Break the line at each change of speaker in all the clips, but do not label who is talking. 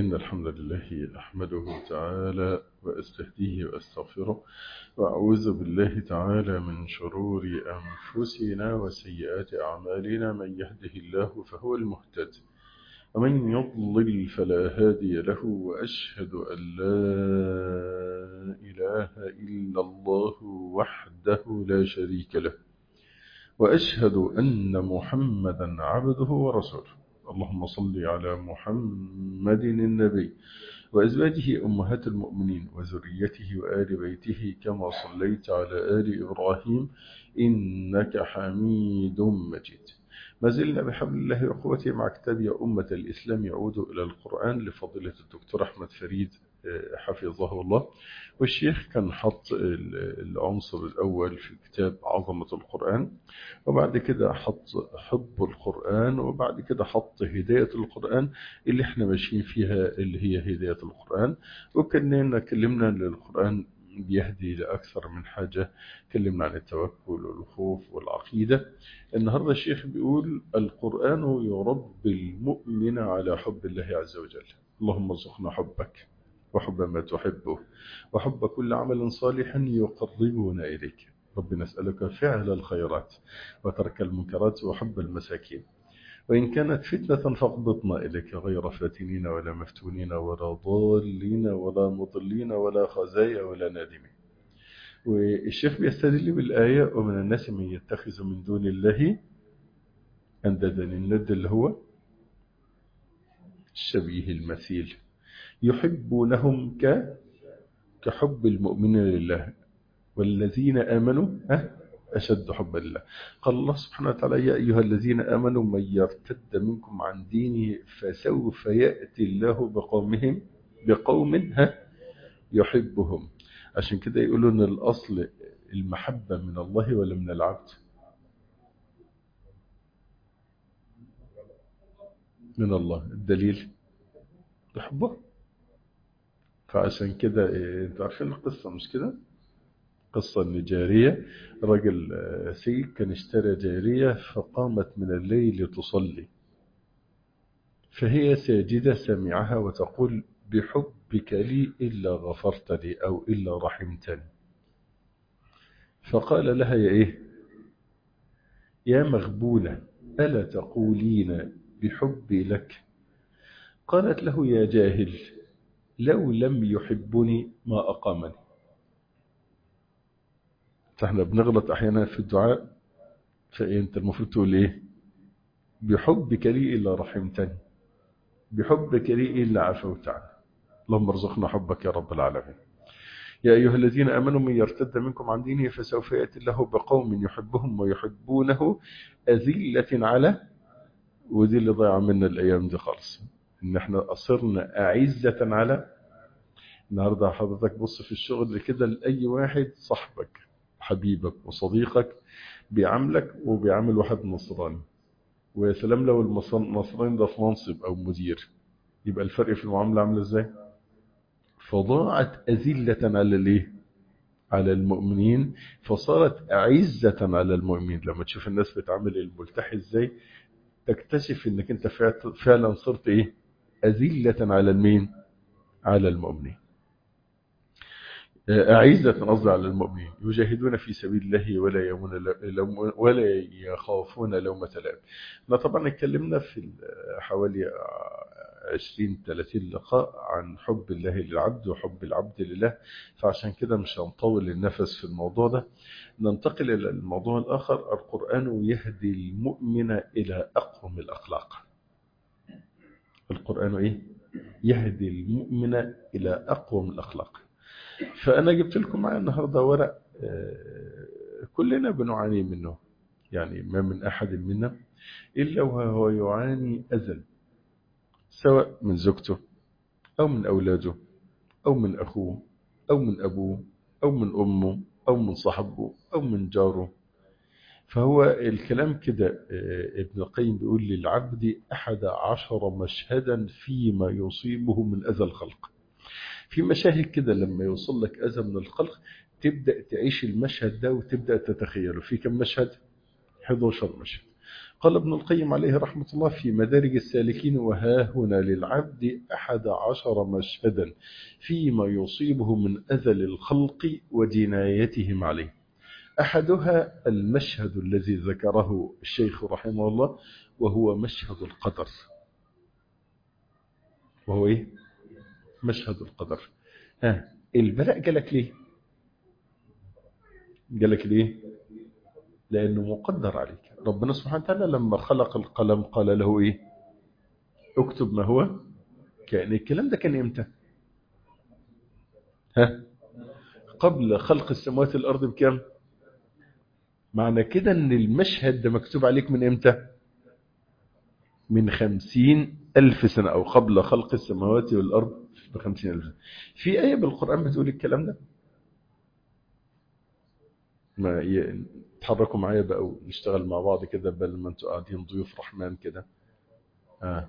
إن الحمد لله أحمده تعالى وأستهديه وأستغفره وأعوذ بالله تعالى من شرور أنفسنا وسيئات أعمالنا من يهده الله فهو المهتد ومن يضلل فلا هادي له وأشهد أن لا إله إلا الله وحده لا شريك له وأشهد أن محمدا عبده ورسوله اللهم صل على محمد النبي وأزواجه أمهات المؤمنين وذريته وآل بيته كما صليت على آل إبراهيم إنك حميد مجيد ما زلنا بحبل الله وقوته مع كتاب يا أمة الإسلام يعود إلى القرآن لفضيلة الدكتور أحمد فريد حفظه الله والشيخ كان حط العنصر الأول في كتاب عظمة القرآن وبعد كده حط حب القرآن وبعد كده حط هداية القرآن اللي احنا ماشيين فيها اللي هي هداية القرآن وكنا كلمنا أن القرآن بيهدي لأكثر من حاجة كلمنا عن التوكل والخوف والعقيدة النهاردة الشيخ بيقول القرآن يربي المؤمن على حب الله عز وجل اللهم ارزقنا حبك وحب ما تحبه وحب كل عمل صالح يقربنا إليك رب نسألك فعل الخيرات وترك المنكرات وحب المساكين وإن كانت فتنة فاقبضنا إليك غير فاتنين ولا مفتونين ولا ضالين ولا مضلين ولا خزايا ولا نادمين والشيخ بيستدل بالآية ومن الناس من يتخذ من دون الله أنددا الند اللي هو الشبيه المثيل يحبونهم ك كحب المؤمنين لله والذين آمنوا أشد حبا لله قال الله سبحانه وتعالى يا أيها الذين آمنوا من يرتد منكم عن دينه فسوف يأتي الله بقومهم بقوم ها يحبهم عشان كده يقولوا ان الأصل المحبة من الله ولا من العبد من الله الدليل يحبه فعشان كده انتوا عارفين القصة مش كده قصة ان جارية رجل سيد كان اشترى جارية فقامت من الليل تصلي فهي ساجدة سمعها وتقول بحبك لي إلا غفرت لي أو إلا رحمتني فقال لها يا إيه يا مغبولة ألا تقولين بحبي لك قالت له يا جاهل لو لم يحبني ما أقامني فاحنا بنغلط أحيانا في الدعاء فأنت المفروض تقول إيه بحبك لي إلا رحمتني بحبك لي إلا عفوت عني اللهم ارزقنا حبك يا رب العالمين يا أيها الذين أمنوا من يرتد منكم عن دينه فسوف يأتي الله بقوم يحبهم ويحبونه أذلة على ودي اللي ضيع منا الأيام دي خالص إن احنا أصرنا أعزة على النهاردة حضرتك بص في الشغل كده لأي واحد صاحبك حبيبك وصديقك بيعاملك وبيعامل واحد نصراني ويا سلام لو النصراني ده في منصب أو مدير يبقى الفرق في المعاملة عامل ازاي فضاعت أذلة على الايه على المؤمنين فصارت أعزة على المؤمنين لما تشوف الناس بتعامل الملتحي ازاي تكتشف انك انت فعلا صرت ايه أذلة على المين على المؤمنين أعزة قصدي على المؤمنين يجاهدون في سبيل الله ولا يمون ولا يخافون لومة لائم. احنا طبعا اتكلمنا في حوالي 20 30 لقاء عن حب الله للعبد وحب العبد لله فعشان كده مش هنطول النفس في الموضوع ده ننتقل إلى الموضوع الآخر القرآن يهدي المؤمن إلى أقوم الأخلاق القرآن إيه؟ يهدي المؤمن إلى أقوم الأخلاق فأنا جبت لكم معايا النهاردة ورق كلنا بنعاني منه يعني ما من أحد منا إلا وهو يعاني أذى سواء من زوجته أو من أولاده أو من أخوه أو من أبوه أو من أمه أو من صاحبه أو من جاره فهو الكلام كده ابن القيم بيقول للعبد أحد عشر مشهدا فيما يصيبه من أذى الخلق في مشاهد كده لما يوصل لك أذى من الخلق تبدأ تعيش المشهد ده وتبدأ تتخيله في كم مشهد 11 مشهد قال ابن القيم عليه رحمة الله في مدارج السالكين وها هنا للعبد أحد عشر مشهدا فيما يصيبه من أذى الخلق ودنايتهم عليه أحدها المشهد الذي ذكره الشيخ رحمه الله وهو مشهد القدر وهو إيه؟ مشهد القدر ها البلاء جالك ليه جالك ليه لأنه مقدر عليك ربنا سبحانه وتعالى لما خلق القلم قال له إيه اكتب ما هو كان الكلام ده كان إمتى ها قبل خلق السماوات والأرض بكام معنى كده ان المشهد ده مكتوب عليك من امتى من خمسين ألف سنة أو قبل خلق السماوات والأرض بخمسين ألف سنة في آية بالقرآن بتقول الكلام ده ما ي... تحركوا معايا بقى ونشتغل مع بعض كده بل ما انتوا قاعدين ضيوف رحمن كده آه.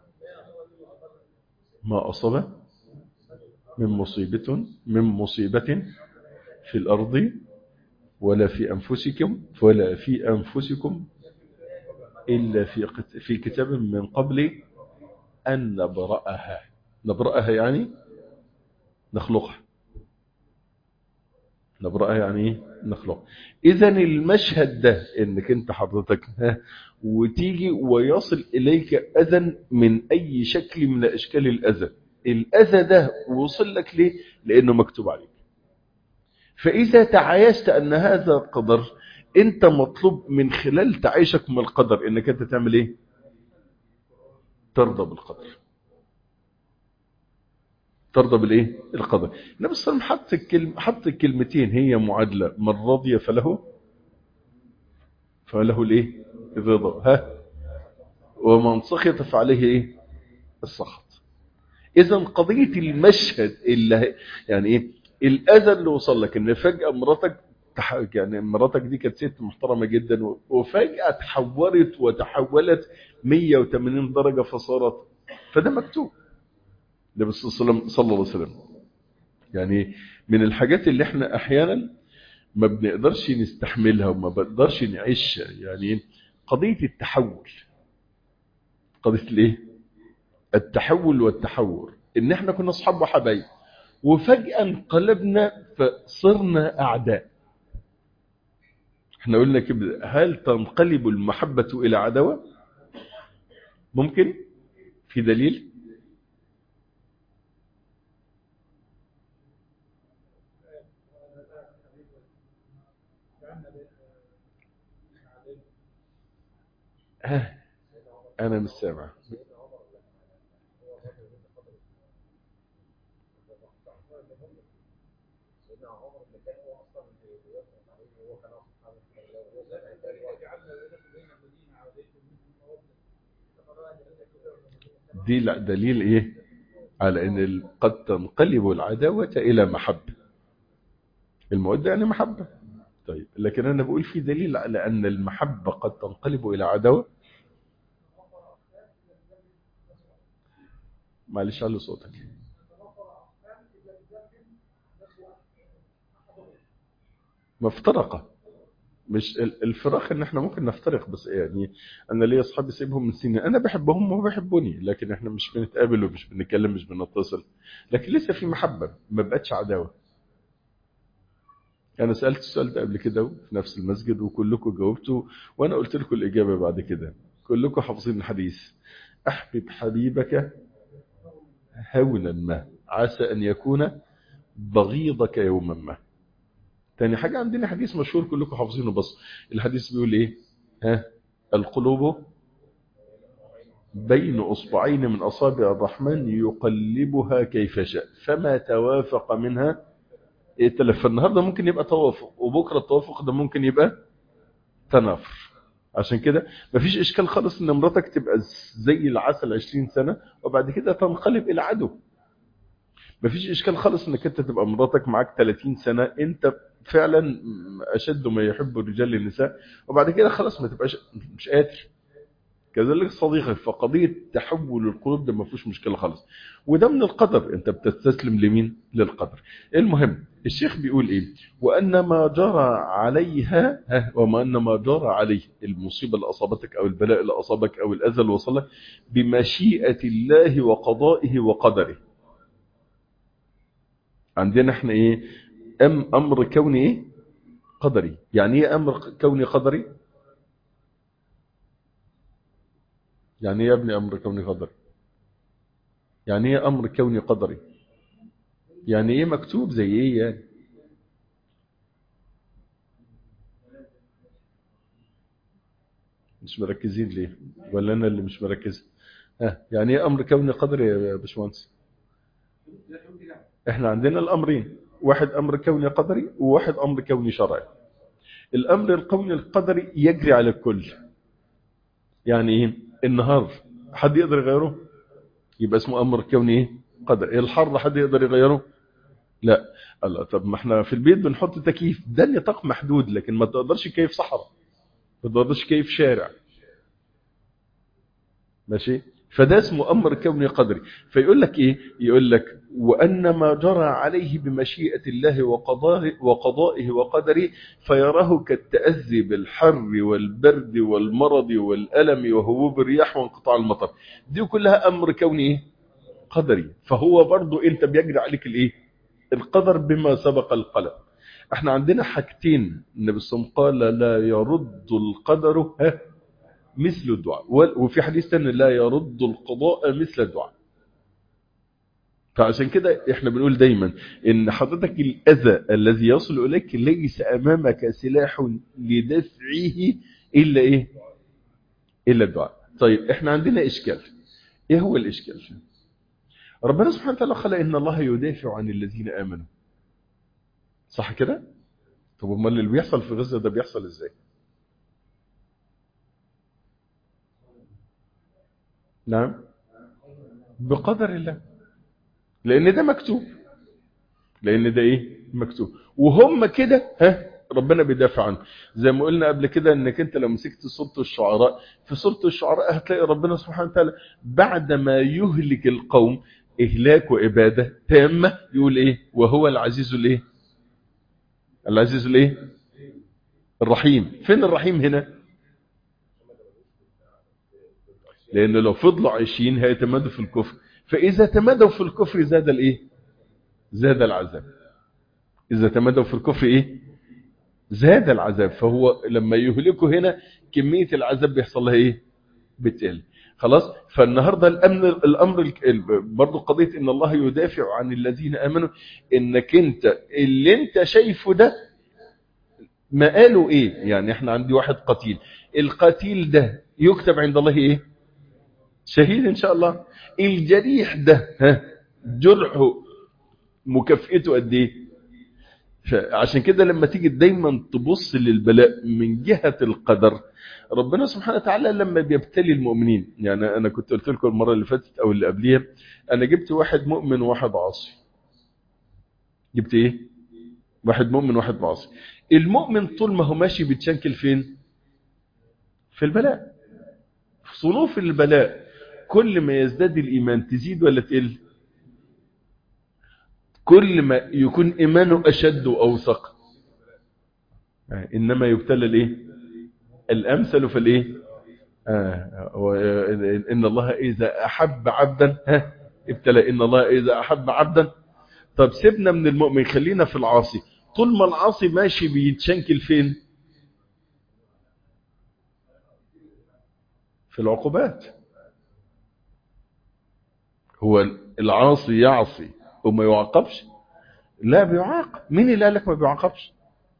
ما أصاب من مصيبة من مصيبة في الأرض ولا في أنفسكم ولا في أنفسكم إلا في في كتاب من قبل أن نبرأها نبرأها يعني نخلقها نبرأها يعني نخلق إذا المشهد ده إنك أنت حضرتك ها وتيجي ويصل إليك أذى من أي شكل من أشكال الأذى الأذى ده وصل لك ليه لأنه مكتوب عليك فإذا تعايشت أن هذا قدر أنت مطلوب من خلال تعيشك من القدر أنك أنت تعمل إيه ترضى بالقدر ترضى بالإيه القدر النبي صلى الله عليه وسلم حط, الكلم حط الكلمتين هي معادلة من رضي فله فله الإيه الرضا ها ومن سخط فعليه إيه السخط إذا قضية المشهد اللي يعني إيه الاذى اللي وصل لك ان فجاه مراتك تح... يعني مراتك دي كانت ست محترمه جدا وفجاه تحولت وتحولت 180 درجه فصارت فده مكتوب النبي صلى الله عليه وسلم يعني من الحاجات اللي احنا احيانا ما بنقدرش نستحملها وما بنقدرش نعيشها يعني قضيه التحول قضيه الايه التحول والتحور ان احنا كنا اصحاب وحبايب وفجأة انقلبنا فصرنا أعداء احنا قلنا كده هل تنقلب المحبة إلى عداوة ممكن في دليل ها أنا مش سامع دي دليل ايه على ان قد تنقلب العداوة الى محبة المودة يعني محبة طيب لكن انا بقول في دليل على ان المحبة قد تنقلب الى عداوة معلش على صوتك مفترقة مش الفراق ان احنا ممكن نفترق بس يعني انا ليا اصحابي سيبهم من سنين انا بحبهم وهم بيحبوني لكن احنا مش بنتقابل ومش بنتكلم مش بنتصل لكن لسه في محبة ما بقتش عداوة انا سألت السؤال ده قبل كده في نفس المسجد وكلكم جاوبتوا وانا قلت لكم الاجابة بعد كده كلكم حافظين الحديث احبب حبيبك هونا ما عسى ان يكون بغيضك يوما ما تاني حاجة عندنا حديث مشهور كلكم حافظينه بس الحديث بيقول ايه ها القلوب بين أصبعين من أصابع الرحمن يقلبها كيف شاء فما توافق منها ائتلف فالنهاردة ممكن يبقى توافق وبكرة التوافق ده ممكن يبقى تنافر عشان كده مفيش إشكال خالص إن مراتك تبقى زي العسل 20 سنة وبعد كده تنقلب إلى عدو مفيش إشكال خالص إنك أنت تبقى مراتك معاك 30 سنة أنت فعلا أشد ما يحب الرجال للنساء وبعد كده خلاص ما تبقاش مش قادر كذلك صديقك فقضية تحول القلوب ده ما فيهوش مشكلة خالص وده من القدر انت بتستسلم لمين للقدر المهم الشيخ بيقول ايه وان ما جرى عليها ها وما ان ما جرى عليه المصيبة اللي اصابتك او البلاء اللي اصابك او الاذى اللي وصلك بمشيئة الله وقضائه وقدره عندنا احنا ايه ام امر كوني ايه قدري يعني ايه امر كوني قدري يعني ايه يا ابني امر كوني قدري يعني ايه امر كوني قدري يعني ايه مكتوب زي ايه يعني مش مركزين ليه ولا انا اللي مش مركز ها يعني ايه امر كوني قدري يا باشمهندس احنا عندنا الامرين واحد امر كوني قدري وواحد امر كوني شرعي الامر الكوني القدري يجري على الكل يعني ايه النهار حد يقدر يغيره يبقى اسمه امر كوني ايه قدري الحر حد يقدر يغيره لا الله طب ما احنا في البيت بنحط تكييف ده نطاق محدود لكن ما تقدرش كيف صحراء ما تقدرش كيف شارع ماشي فده اسمه امر كوني قدري فيقول لك ايه يقول لك وان ما جرى عليه بمشيئه الله وقضائه وقضائه وقدره فيراه كالتاذي بالحر والبرد والمرض والالم وهبوب الرياح وانقطاع المطر دي كلها امر كوني ايه قدري فهو برضو انت بيجري عليك الايه القدر بما سبق القلم احنا عندنا حاجتين النبي صلى الله عليه وسلم قال لا يرد القدر ها مثل الدعاء وفي حديث ثاني لا يرد القضاء مثل الدعاء فعشان كده احنا بنقول دايما ان حضرتك الاذى الذي يصل اليك ليس امامك سلاح لدفعه الا ايه الا الدعاء طيب احنا عندنا اشكال ايه هو الاشكال ربنا سبحانه وتعالى قال ان الله يدافع عن الذين امنوا صح كده طب امال اللي بيحصل في غزه ده بيحصل ازاي نعم بقدر الله لان ده مكتوب لان ده ايه مكتوب وهم كده ها ربنا بيدافع عنه زي ما قلنا قبل كده انك انت لو مسكت سوره الشعراء في سوره الشعراء هتلاقي ربنا سبحانه وتعالى بعد ما يهلك القوم اهلاك واباده تامه يقول ايه وهو العزيز الايه العزيز الايه الرحيم فين الرحيم هنا لأن لو فضلوا عايشين هيتمادوا في الكفر فإذا تمادوا في الكفر زاد الإيه زاد العذاب إذا تمادوا في الكفر إيه زاد العذاب فهو لما يهلكوا هنا كمية العذاب بيحصل لها إيه بتقل خلاص فالنهاردة الأمن الأمر برضو قضية إن الله يدافع عن الذين آمنوا إنك أنت اللي أنت شايفه ده ما قالوا إيه يعني إحنا عندي واحد قتيل القتيل ده يكتب عند الله إيه شهيد ان شاء الله الجريح ده ها جرحه مكافئته قد ايه عشان كده لما تيجي دايما تبص للبلاء من جهة القدر ربنا سبحانه وتعالى لما بيبتلي المؤمنين يعني انا كنت قلت لكم المرة اللي فاتت او اللي قبليها انا جبت واحد مؤمن وواحد عاصي جبت ايه واحد مؤمن وواحد عاصي المؤمن طول ما هو ماشي بيتشنكل فين في البلاء في صنوف البلاء كل ما يزداد الإيمان تزيد ولا تقل كل ما يكون إيمانه أشد وأوثق إنما يبتلى الإيه الأمثل فالإيه آه إن الله إذا أحب عبدا ها ابتلى إن الله إذا أحب عبدا طب سيبنا من المؤمن خلينا في العاصي طول ما العاصي ماشي بيتشنكل فين في العقوبات هو العاصي يعصي وما يعاقبش لا بيعاقب مين اللي قال لك ما بيعاقبش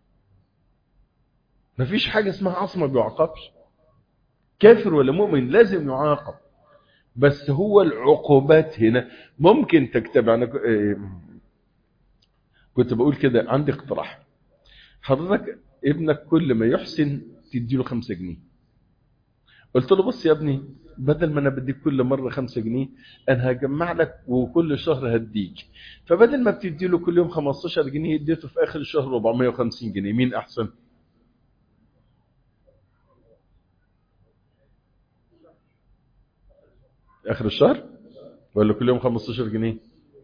ما فيش حاجة اسمها عاصي ما بيعاقبش كافر ولا مؤمن لازم يعاقب بس هو العقوبات هنا ممكن تكتب انا كنت بقول كده عندي اقتراح حضرتك ابنك كل ما يحسن تديله خمسة جنيه قلت له بص يا ابني بدل ما انا بديك كل مرة خمسة جنيه انا هجمع لك وكل شهر هديك فبدل ما بتدي له كل يوم 15 جنيه اديته في اخر الشهر 450 جنيه مين احسن اخر الشهر ولا كل يوم 15 جنيه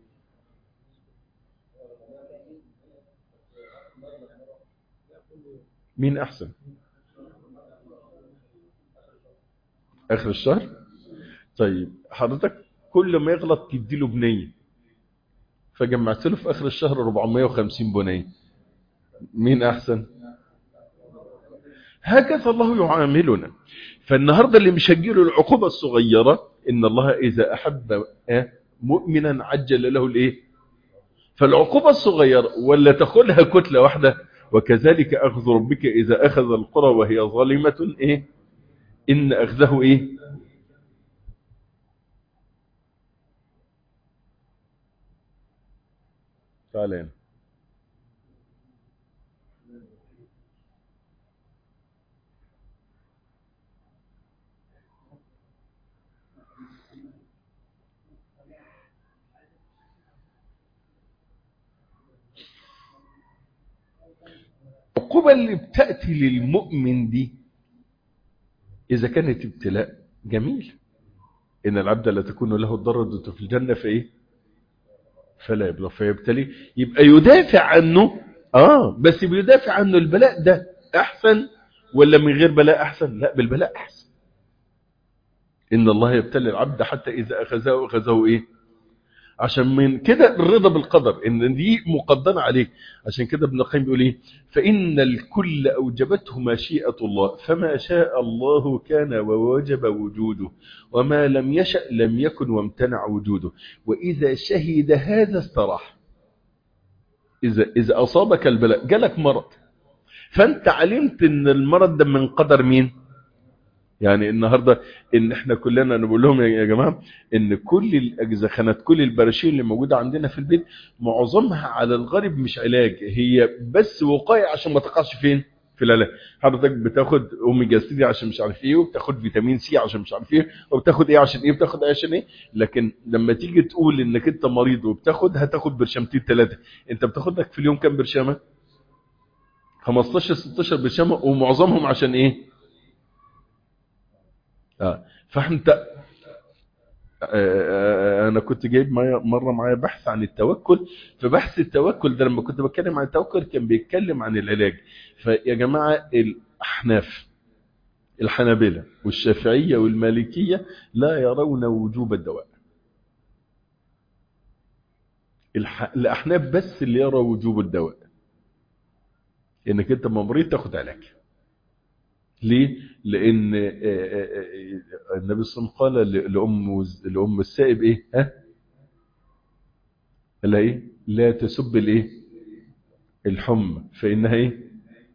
مين احسن اخر الشهر طيب حضرتك كل ما يغلط تديله بنيه فجمعت له في اخر الشهر 450 بنيه مين احسن هكذا الله يعاملنا فالنهاردة اللي مش هتجيله العقوبة الصغيرة إن الله إذا أحب مؤمنا عجل له الإيه فالعقوبة الصغيرة ولا تاخدها كتلة واحدة وكذلك أخذ ربك إذا أخذ القرى وهي ظالمة إيه إن أخذه إيه تعالين العقوبة اللي بتأتي للمؤمن دي إذا كانت ابتلاء جميل إن العبد لا تكون له الضرة في الجنة فإيه فلا يبلغ فيبتلي يبقى يدافع عنه آه بس بيدافع عنه البلاء ده أحسن ولا من غير بلاء أحسن لا بالبلاء أحسن إن الله يبتلي العبد حتى إذا أخذه أخذه إيه عشان من كده الرضا بالقدر ان دي مقدمه عليه عشان كده ابن القيم بيقول ايه فان الكل اوجبته مشيئه الله فما شاء الله كان ووجب وجوده وما لم يشأ لم يكن وامتنع وجوده واذا شهد هذا استراح اذا اذا اصابك البلاء جالك مرض فانت علمت ان المرض ده من قدر مين يعني النهاردة ان احنا كلنا نقول لهم يا جماعة ان كل الاجزخانات كل البراشيل اللي موجودة عندنا في البيت معظمها على الغالب مش علاج هي بس وقاية عشان ما تقعش فين في العلاج حضرتك بتاخد اوميجا 3 عشان مش عارف ايه وبتاخد فيتامين سي عشان مش عارف ايه وبتاخد ايه عشان ايه بتاخد ايه عشان ايه لكن لما تيجي تقول انك انت مريض وبتاخد هتاخد برشامتين ثلاثه انت بتاخد لك في اليوم كام برشامه 15 16 برشامه ومعظمهم عشان ايه آه. فانت آه انا كنت جايب معايا مره معايا بحث عن التوكل فبحث التوكل ده لما كنت بتكلم عن التوكل كان بيتكلم عن العلاج فيا جماعه الاحناف الحنابلة والشافعية والمالكية لا يرون وجوب الدواء الح... الأحناف بس اللي يرى وجوب الدواء انك انت مريض تاخد علاج ليه لان النبي صلى الله عليه وسلم قال لام لام السائب ايه ها قال ايه لا تسب الايه الحمى فانها ايه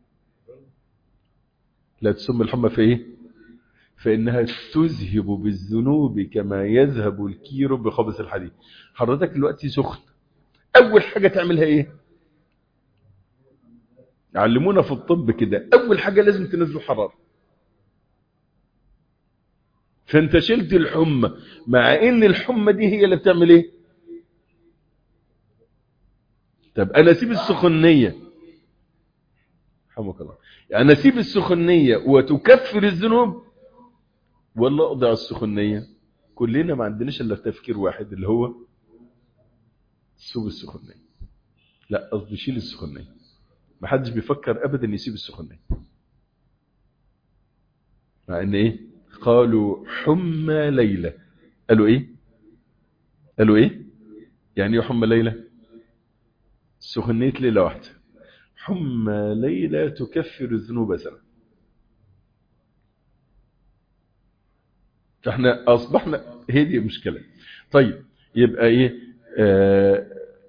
لا تسب الحمى في ايه فانها تذهب بالذنوب كما يذهب الكير بخبث الحديد حضرتك دلوقتي سخن اول حاجه تعملها ايه علمونا في الطب كده اول حاجة لازم تنزل حرارة فانت شلت الحمى مع ان الحمى دي هي اللي بتعمل ايه طب انا اسيب السخونية حمك الله يعني اسيب السخونية وتكفر الذنوب ولا اقضي على السخونية كلنا ما عندناش الا تفكير واحد اللي هو سوب السخونية لا قصدي شيل السخونية ما حدش بيفكر ابدا يسيب السخونيه مع ان ايه قالوا حمى ليلى قالوا ايه قالوا ايه يعني ايه حمى ليلى سخونيه ليله واحده حمى ليلى تكفر الذنوب سنه فاحنا اصبحنا هي دي المشكله طيب يبقى ايه آه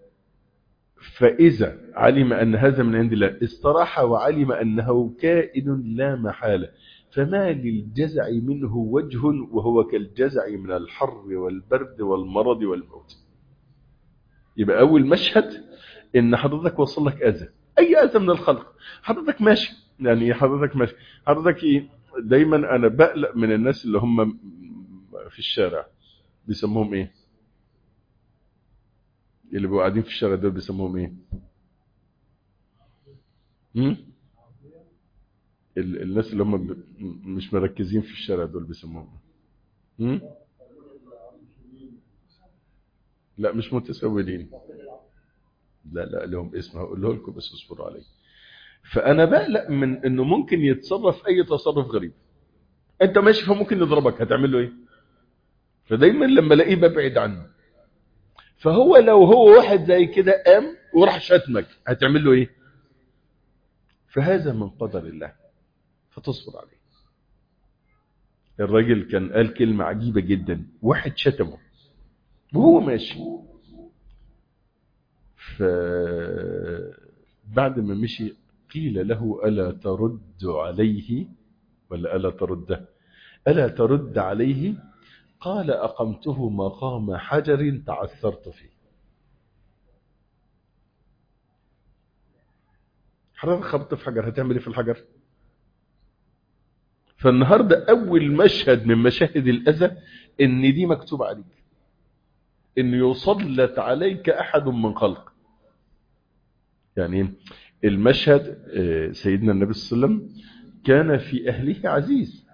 فإذا علم أن هذا من عند الله استراح وعلم أنه كائن لا محالة فما للجزع منه وجه وهو كالجزع من الحر والبرد والمرض والموت يبقى أول مشهد إن حضرتك وصل لك أذى أي أذى من الخلق حضرتك ماشي يعني حضرتك ماشي حضرتك إيه دايما أنا بقلق من الناس اللي هم في الشارع بيسموهم إيه اللي بيبقوا قاعدين في الشارع دول بيسموهم ايه هم؟ ال الناس اللي هم ب... مش مركزين في الشارع دول بيسموهم هم؟ لا مش متسولين لا لا لهم اسم هقوله لكم بس اصبروا عليه فانا بقلق من انه ممكن يتصرف اي تصرف غريب انت ماشي فممكن يضربك هتعمل له ايه فدايما لما الاقيه ببعد عنه فهو لو هو واحد زي كده قام وراح شتمك هتعمل له ايه فهذا من قدر الله فتصبر عليه الراجل كان قال كلمة عجيبة جدا واحد شتمه وهو ماشي فبعد ما مشي قيل له ألا ترد عليه ولا ألا ترده ألا ترد عليه قال أقمته مقام حجر تعثرت فيه حضرتك خبطت في حجر هتعمل ايه في الحجر فالنهاردة أول مشهد من مشاهد الأذى إن دي مكتوب عليك إن يسلط عليك أحد من خلق يعني المشهد سيدنا النبي صلى الله عليه وسلم كان في أهله عزيز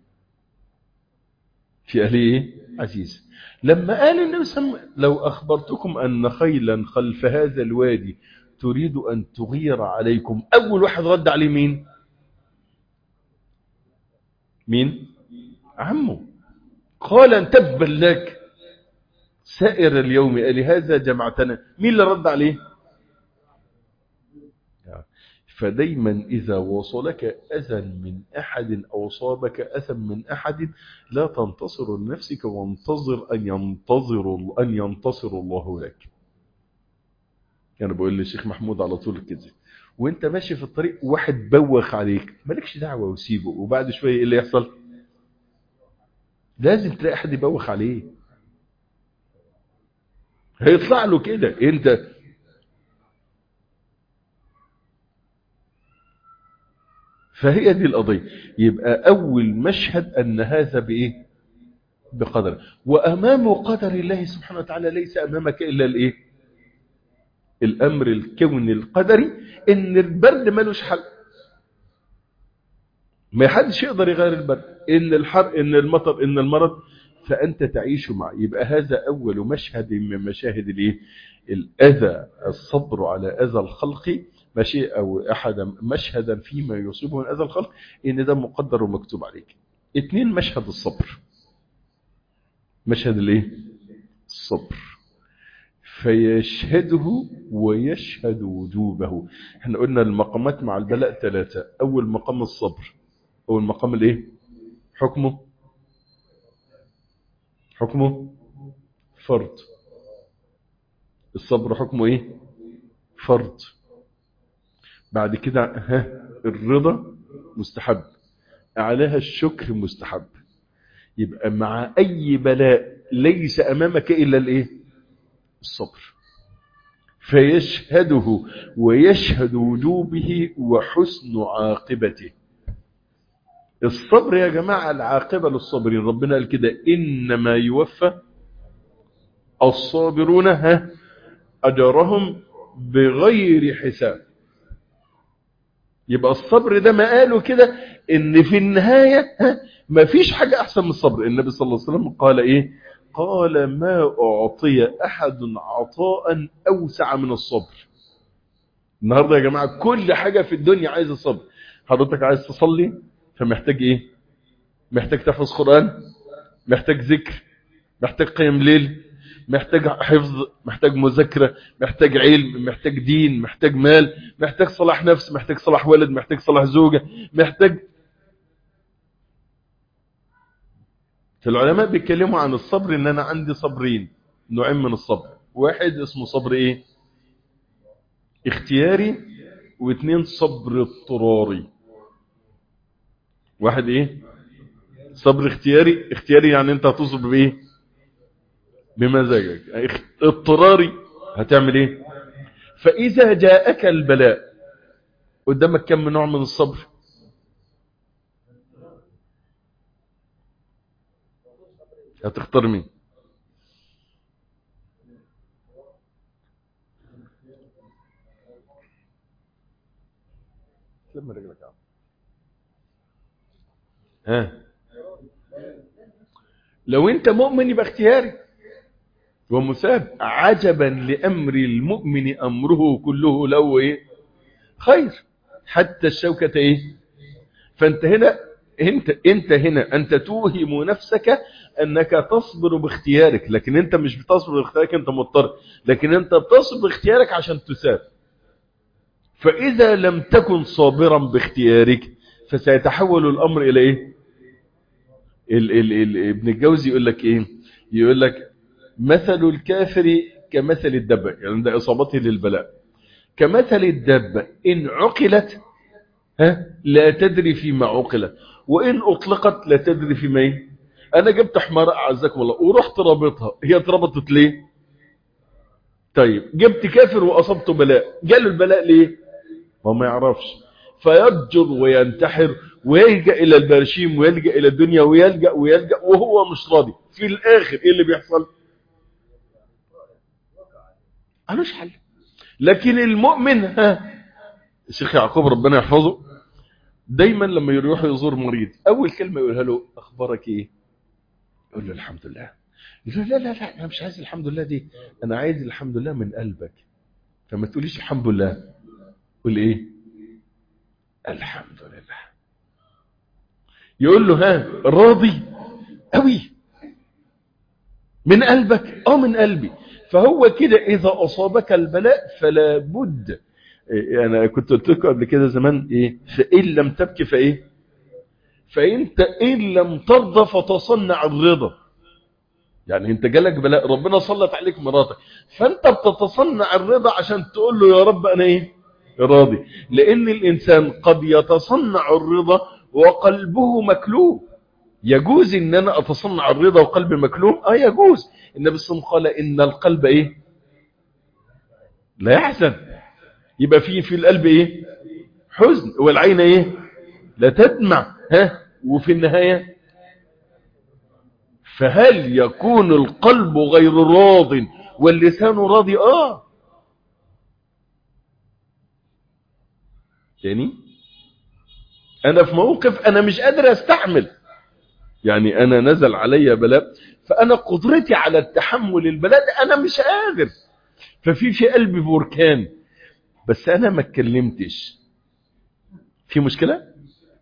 في أهله عزيز لما قال النبي صلى الله عليه وسلم لو أخبرتكم أن خيلا خلف هذا الوادي تريد أن تغير عليكم أول واحد رد عليه مين مين عمه قال ان تبا لك سائر اليوم لهذا جمعتنا مين اللي رد عليه فدايما إذا وصلك أذى من أحد أو صابك أذى من أحد لا تنتصر لنفسك وانتظر أن ينتظر أن ينتصر الله لك يعني بقول للشيخ محمود على طول كده وانت ماشي في الطريق واحد بوخ عليك مالكش دعوة وسيبه وبعد شوية ايه اللي يحصل لازم تلاقي حد يبوخ عليه هيطلع له كده انت فهي دي القضية يبقى اول مشهد ان هذا بايه بقدر وامام قدر الله سبحانه وتعالى ليس امامك الا الايه الامر الكوني القدري ان البرد ملوش حل ما حدش يقدر يغير البرد ان الحر ان المطر ان المرض فانت تعيش معه يبقى هذا اول مشهد من مشاهد الايه الاذى الصبر على اذى الخلق ماشي او احد مشهدا فيما يصيبه من اذى الخلق ان ده مقدر ومكتوب عليك اثنين مشهد الصبر مشهد الايه الصبر فيشهده ويشهد وجوبه احنا قلنا المقامات مع البلاء ثلاثة اول مقام الصبر اول مقام الايه حكمه حكمه فرض الصبر حكمه ايه فرض بعد كده ها الرضا مستحب اعلاها الشكر مستحب يبقى مع اي بلاء ليس امامك الا الايه الصبر فيشهده ويشهد وجوبه وحسن عاقبته الصبر يا جماعة العاقبة للصابرين ربنا قال كده إنما يوفى الصابرون ها أجرهم بغير حساب يبقى الصبر ده ما قالوا كده ان في النهاية ها ما فيش حاجة احسن من الصبر النبي صلى الله عليه وسلم قال ايه قال ما اعطي احد عطاء اوسع من الصبر النهاردة يا جماعة كل حاجة في الدنيا عايز الصبر حضرتك عايز تصلي فمحتاج ايه محتاج تحفظ قرآن محتاج ذكر محتاج قيام ليل محتاج حفظ محتاج مذاكرة محتاج علم محتاج دين محتاج مال محتاج صلاح نفس محتاج صلاح ولد محتاج صلاح زوجة محتاج العلماء بيتكلموا عن الصبر ان انا عندي صبرين نوعين من الصبر واحد اسمه صبر ايه اختياري واثنين صبر اضطراري واحد ايه صبر اختياري اختياري يعني انت هتصبر بايه بمزاجك اضطراري هتعمل ايه فاذا جاءك البلاء قدامك كم نوع من الصبر هتختار مين لما رجلك عم. ها لو انت مؤمن يبقى اختياري ومثاب عجبا لأمر المؤمن أمره كله له إيه؟ خير حتى الشوكة إيه فأنت هنا انت, انت هنا أنت توهم نفسك أنك تصبر باختيارك لكن أنت مش بتصبر باختيارك أنت مضطر لكن أنت بتصبر باختيارك عشان تساب فإذا لم تكن صابرا باختيارك فسيتحول الأمر إلى إيه ال ال ال ابن الجوزي يقول لك إيه يقول لك مثل الكافر كمثل الدبة يعني عند إصابته للبلاء كمثل الدبة إن عقلت ها لا تدري فيما عقلت وإن أطلقت لا تدري فيما إيه أنا جبت حمار أعزكم الله ورحت رابطها هي اتربطت ليه طيب جبت كافر وأصبته بلاء جاله البلاء ليه ما ما يعرفش فيضجر وينتحر ويلجأ إلى البرشيم ويلجأ إلى الدنيا ويلجأ ويلجأ وهو مش راضي في الآخر إيه اللي بيحصل ملوش حل لكن المؤمن ها الشيخ يعقوب ربنا يحفظه دايما لما يروح يزور مريض اول كلمه يقولها له اخبارك ايه يقول له الحمد لله يقول له لا لا لا انا مش عايز الحمد لله دي انا عايز الحمد لله من قلبك فما تقوليش الحمد لله قول ايه الحمد لله يقول له ها راضي قوي من قلبك اه من قلبي فهو كده إذا أصابك البلاء فلا بد أنا كنت قلت لكم قبل كده زمان إيه فإن لم تبكي فإيه فإنت إن لم ترضى فتصنع الرضا يعني انت جالك بلاء ربنا سلط عليك مراتك فانت بتتصنع الرضا عشان تقول له يا رب انا ايه راضي لان الانسان قد يتصنع الرضا وقلبه مكلوب يجوز ان انا اتصنع الرضا وقلبي مكلوب اه يجوز النبي صلى الله عليه وسلم قال ان القلب ايه لا يحزن يبقى في في القلب ايه حزن والعين ايه لا تدمع ها وفي النهايه فهل يكون القلب غير راض واللسان راضي اه تاني انا في موقف انا مش قادر استحمل يعني انا نزل علي بلاء فانا قدرتي على التحمل البلاء ده انا مش قادر ففي في قلبي بركان بس انا ما اتكلمتش في مشكله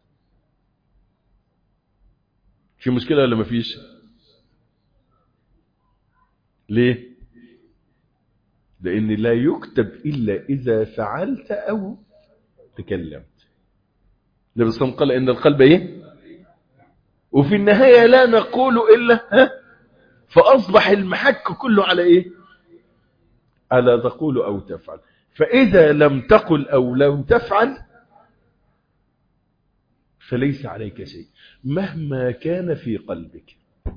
في مشكله ولا ما فيش ليه لان لا يكتب الا اذا فعلت او تكلمت النبي صلى الله عليه وسلم قال ان القلب ايه وفي النهاية لا نقول إلا ها فأصبح المحك كله على إيه على تقول أو تفعل فإذا لم تقل أو لم تفعل فليس عليك شيء مهما كان في قلبك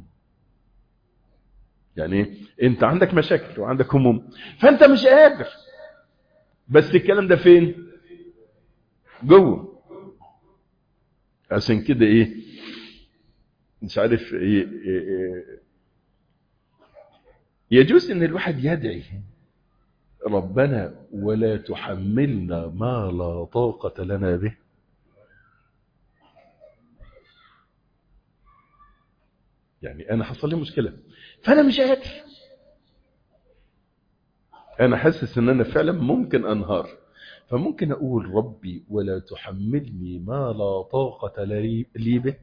يعني انت عندك مشاكل وعندك هموم فانت مش قادر بس الكلام ده فين جوه عشان كده ايه مش عارف إيه إيه إيه يجوز ان الواحد يدعي ربنا ولا تحملنا ما لا طاقة لنا به يعني انا حصل لي مشكلة فانا مش قادر انا حاسس ان انا فعلا ممكن انهار فممكن اقول ربي ولا تحملني ما لا طاقة لي به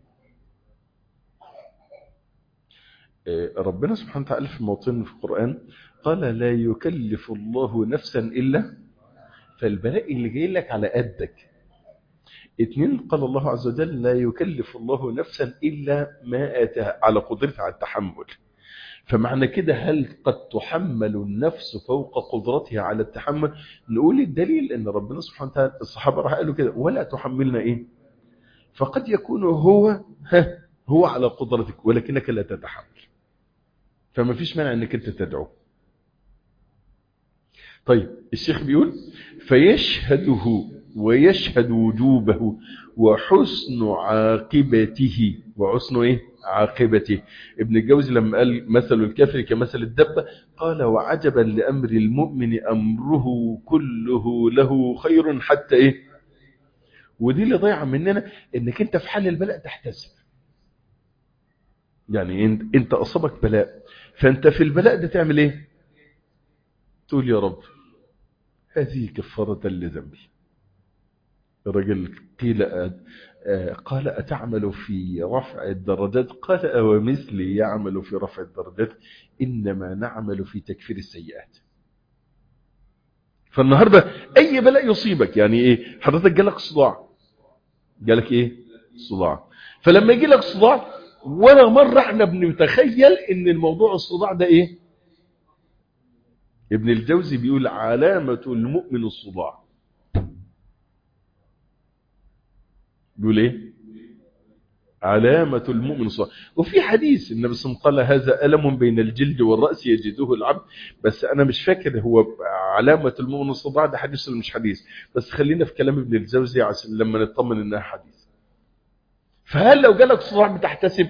ربنا سبحانه وتعالى في موطن في القرآن قال لا يكلف الله نفسا إلا فالبلاء اللي جاي لك على قدك اتنين قال الله عز وجل لا يكلف الله نفسا إلا ما آتاها على قدرتها على التحمل فمعنى كده هل قد تحمل النفس فوق قدرتها على التحمل نقول الدليل ان ربنا سبحانه وتعالى الصحابة راح قالوا كده ولا تحملنا ايه فقد يكون هو ها هو على قدرتك ولكنك لا تتحمل فما فيش مانع انك انت تدعو طيب الشيخ بيقول فيشهده ويشهد وجوبه وحسن عاقبته وحسن ايه عاقبته ابن الجوزي لما قال مثل الكافر كمثل الدبة قال وعجبا لأمر المؤمن أمره كله له خير حتى ايه ودي اللي ضيعة مننا انك انت في حال البلاء تحتسب يعني انت, انت اصابك بلاء فانت في البلاء ده تعمل ايه تقول يا رب هذه كفارة لذنبي الرجل قيل قال أتعمل في رفع الدرجات قال أو مثلي يعمل في رفع الدرجات إنما نعمل في تكفير السيئات فالنهاردة أي بلاء يصيبك يعني إيه حضرتك جالك صداع جالك إيه صداع فلما يجي لك صداع ولا مرة احنا بنتخيل ان الموضوع الصداع ده ايه ابن الجوزي بيقول علامة المؤمن الصداع بيقول ايه علامة المؤمن الصداع وفي حديث النبي صلى الله عليه وسلم قال هذا ألم بين الجلد والرأس يجده العبد بس أنا مش فاكر هو علامة المؤمن الصداع ده حديث ولا مش حديث بس خلينا في كلام ابن الجوزي عشان لما نطمن انها حديث فهل لو جالك صداع بتحتسب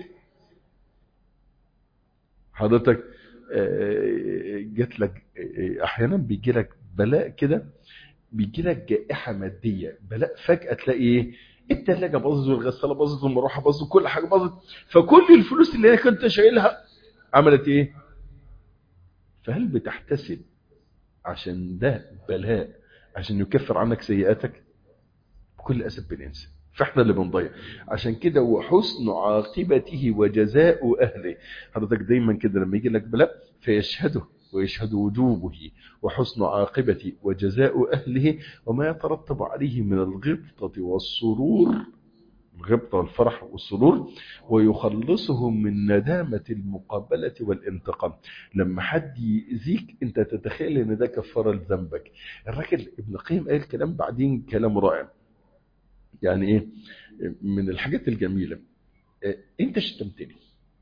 حضرتك جات لك احيانا بيجي لك بلاء كده بيجي لك جائحه ماديه بلاء فجاه تلاقي ايه الثلاجه باظت والغساله باظت والمروحه باظت وكل حاجه باظت فكل الفلوس اللي انا كنت شايلها عملت ايه فهل بتحتسب عشان ده بلاء عشان يكفر عنك سيئاتك بكل اسف بالانسان فاحنا اللي بنضيع عشان كده وحسن عاقبته وجزاء اهله حضرتك دايما كده لما يجي لك بلاء فيشهده ويشهد وجوبه وحسن عاقبته وجزاء اهله وما يترتب عليه من الغبطه والسرور الغبطه والفرح والسرور ويخلصهم من ندامه المقابله والانتقام لما حد يأذيك انت تتخيل ان ده كفاره لذنبك الراجل ابن قيم قال كلام بعدين كلام رائع يعني ايه من الحاجات الجميلة إيه انت شتمتني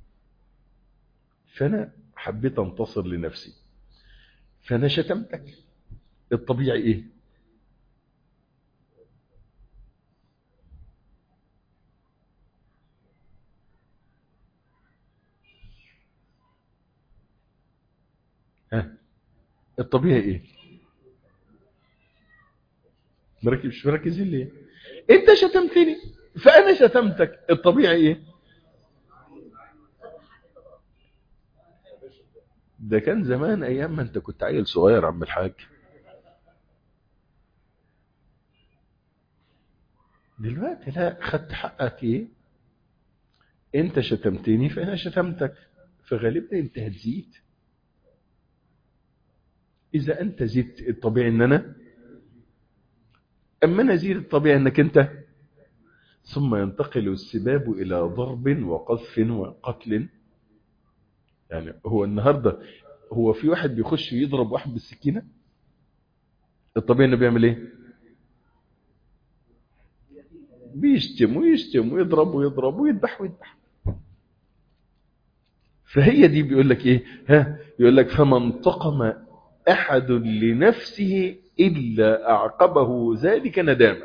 فانا حبيت انتصر لنفسي فانا شتمتك الطبيعي ايه ها الطبيعي ايه مركز مش مركزين ليه انت شتمتني فانا شتمتك الطبيعي ايه ده كان زمان ايام ما انت كنت عيل صغير عم الحاج دلوقتي لا خدت حقك ايه انت شتمتني فانا شتمتك فغالبا انت هتزيد اذا انت زدت الطبيعي ان انا أما نزيد الطبيعي أنك أنت ثم ينتقل السباب إلى ضرب وقذف وقتل يعني هو النهاردة هو في واحد بيخش يضرب واحد بالسكينة الطبيعي أنه بيعمل إيه بيشتم ويشتم ويضرب ويضرب ويذبح ويذبح فهي دي بيقول لك إيه ها يقول لك فما انتقم أحد لنفسه إلا أعقبه ذلك ندامة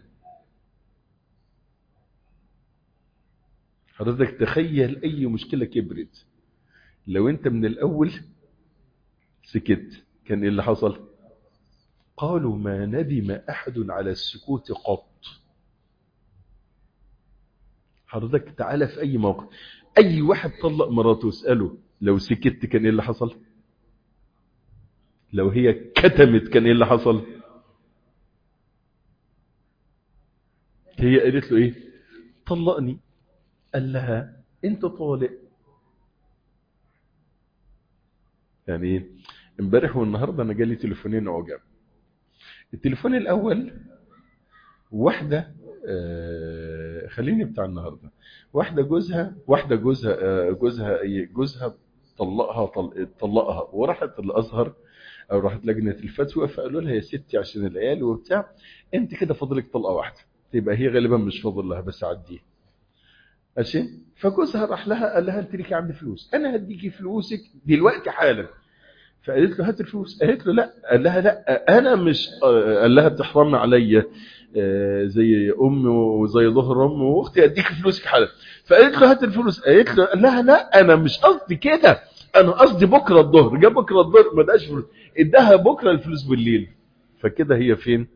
حضرتك تخيل أي مشكلة كبرت لو أنت من الأول سكت كان إيه اللي حصل قالوا ما ندم أحد على السكوت قط حضرتك تعالى في أي موقف أي واحد طلق مراته اسأله لو سكت كان إيه اللي حصل لو هي كتمت كان ايه اللي حصل هي قالت له ايه طلقني قال لها انت طالق يعني ايه امبارح والنهارده انا جالي تليفونين عجب التليفون الاول واحده آه خليني بتاع النهارده واحده جوزها واحده جوزها آه جوزها جوزها طلقها طلق طلقها وراحت الازهر او راحت لجنه الفتوى فقالوا لها يا ستي عشان العيال وبتاع انت كده فاضلك طلقه واحده تبقى هي غالبا مش فاضل لها بس عديها ماشي فجوزها راح لها قال لها انت ليكي عندي فلوس انا هديكي فلوسك دلوقتي حالا فقالت له هات الفلوس قالت له لا قال لها لا انا مش قال لها بتحرمي عليا زي امي وزي ظهر امي واختي اديك فلوسك حالا فقالت له هات الفلوس قالت له قال لها لا انا مش قصدي كده انا قصدي بكره الظهر جاب بكره الظهر ما اداش فلوس اداها بكره الفلوس بالليل فكده هي فين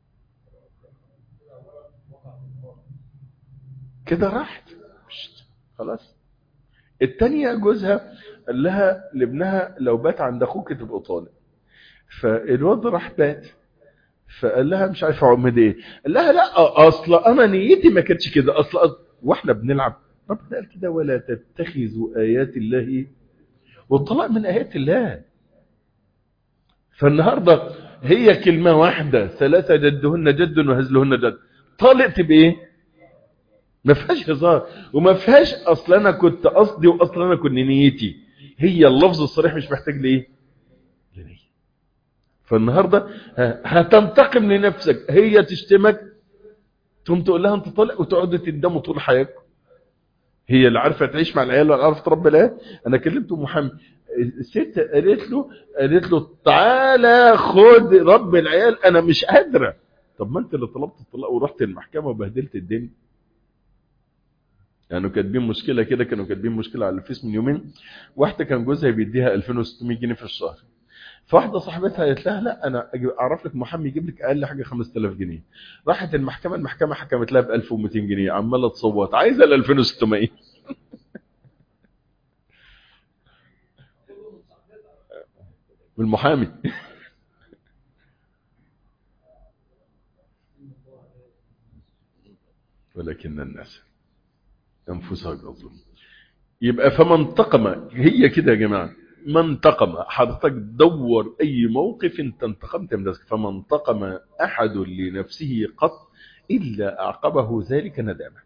كده راحت خلاص التانية جوزها قال لها لابنها لو بات عند اخوك تبقى طالق فالواد راح بات فقال لها مش عارف اعمل ايه قال لها لا اصل انا نيتي ما كانتش كده اصل واحنا بنلعب ربنا قال كده ولا تتخذوا ايات الله والطلاق من ايات الله فالنهارده هي كلمه واحده ثلاثه جدهن جد وهزلهن جد طالقت بايه ما فيهاش هزار وما فيهاش اصل انا كنت قصدي واصل انا كنت نيتي هي اللفظ الصريح مش محتاج لايه لنيه فالنهارده هتنتقم لنفسك هي تشتمك تقوم تقول لها انت طالق وتقعدوا تندموا طول حياتكم هي اللي عارفه تعيش مع العيال ولا عارفه تربي العيال انا كلمت ام محمد الست قالت له قالت له تعالى خد رب العيال انا مش قادره طب ما انت اللي طلبت الطلاق ورحت المحكمه وبهدلت الدنيا كانوا يعني كاتبين مشكله كده كانوا كاتبين مشكله على الفيس من يومين واحده كان جوزها بيديها 2600 جنيه في الشهر فواحده صاحبتها قالت لها لا انا اعرف لك محامي يجيب لك اقل حاجه 5000 جنيه راحت المحكمه المحكمه حكمت لها ب 1200 جنيه عماله تصوت عايزه ال 2600 والمحامي ولكن الناس انفسها تظلم يبقى فمن انتقم هي كده يا جماعه من انتقم حضرتك دور اي موقف انت انتقمت من نفسك فمن انتقم احد لنفسه قط الا اعقبه ذلك ندامه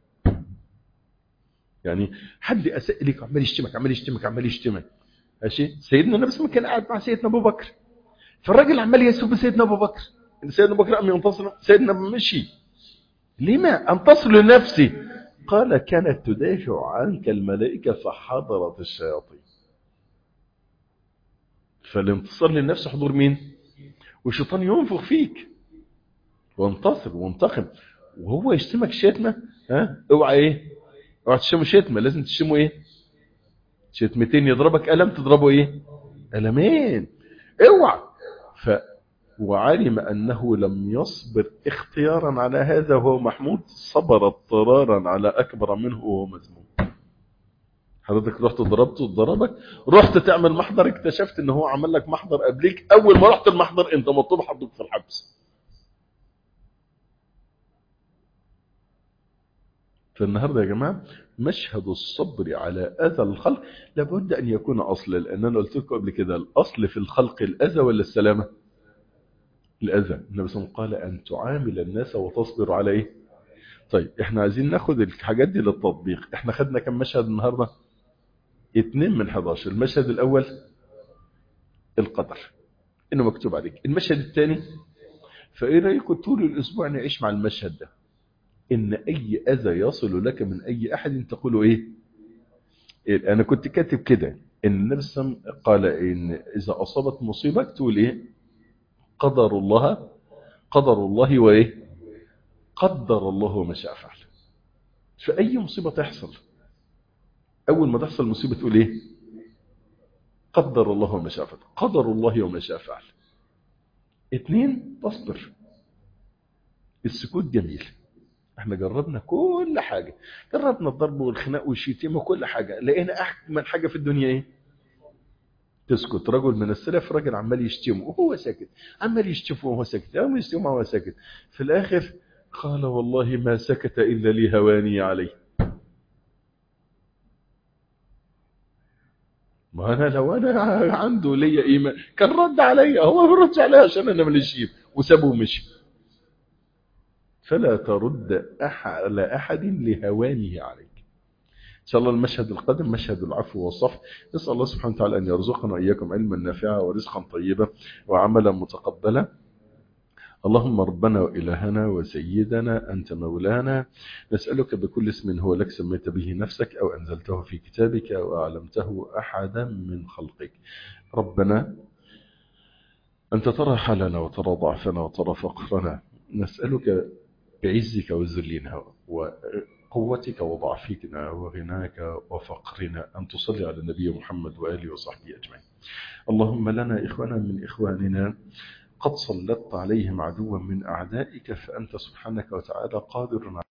يعني حد اساء لك عمال يشتمك عمال يشتمك عمال يشتمك ماشي سيدنا النبي صلى الله عليه وسلم كان قاعد مع سيدنا ابو بكر فالراجل عمال يسب سيدنا ابو بكر سيدنا ابو بكر قام ينتصر سيدنا مشي لما انتصر لنفسي قال كانت تدافع عنك الملائكه فحضرت الشياطين فالانتصار للنفس حضور مين والشيطان ينفخ فيك وانتصر وانتقم وهو يشتمك شتمه ها اوعى ايه اوعى تشتمه شتمه لازم تشتمه ايه شتمتين يضربك قلم تضربه ايه قلمين اوعى ف وعلم انه لم يصبر اختيارا على هذا وهو محمود صبر اضطرارا على اكبر منه وهو مذموم حضرتك رحت ضربته ضربك رحت تعمل محضر اكتشفت ان هو عمل لك محضر قبليك اول ما رحت المحضر انت مطلوب حضرتك في الحبس فالنهارده يا جماعه مشهد الصبر على اذى الخلق لابد ان يكون اصلا لان انا قلت لكم قبل كده الاصل في الخلق الاذى ولا السلامه الاذى النبي صلى الله عليه وسلم قال ان تعامل الناس وتصبر على ايه طيب احنا عايزين ناخد الحاجات دي للتطبيق احنا خدنا كم مشهد النهارده اتنين من 11 المشهد الاول القدر انه مكتوب عليك المشهد الثاني فايه رايكم طول الاسبوع نعيش مع المشهد ده ان اي اذى يصل لك من اي احد تقول ايه انا كنت كاتب كده ان النبي صلى الله عليه وسلم قال ان اذا اصابت مصيبه تقول ايه قدر الله قدر الله وايه قدر الله وما شاء فعل فاي مصيبه تحصل اول ما تحصل مصيبه تقول ايه قدر الله وما شاء فعل قدر الله وما شاء فعل اثنين تصبر السكوت جميل احنا جربنا كل حاجة جربنا الضرب والخناق والشتيمة وكل حاجة لقينا اجمل حاجة في الدنيا ايه تسكت رجل من السلف راجل عمال يشتمه وهو ساكت عمال يشتمه وهو ساكت عمال يشتمه وهو ساكت في الاخر قال والله ما سكت الا لي هواني عليه ما انا لو انا عنده ليا ايمان كان رد عليا هو ما بيردش عليا عشان انا ماليش وسابه ومشي فلا ترد على أحد لهوانه عليك إن شاء الله المشهد القادم مشهد العفو والصفح نسأل الله سبحانه وتعالى أن يرزقنا إياكم علما نافعا ورزقا طيبا وعملا متقبلا اللهم ربنا وإلهنا وسيدنا أنت مولانا نسألك بكل اسم هو لك سميت به نفسك أو أنزلته في كتابك أو أعلمته أحدا من خلقك ربنا أنت ترى حالنا وترى ضعفنا وترى فقرنا نسألك بعزك وذلنا وقوتك وضعفنا وغناك وفقرنا أن تصلي على النبي محمد وآله وصحبه أجمعين اللهم لنا إخوانا من إخواننا قد سلطت عليهم عدوا من أعدائك فأنت سبحانك وتعالى قادر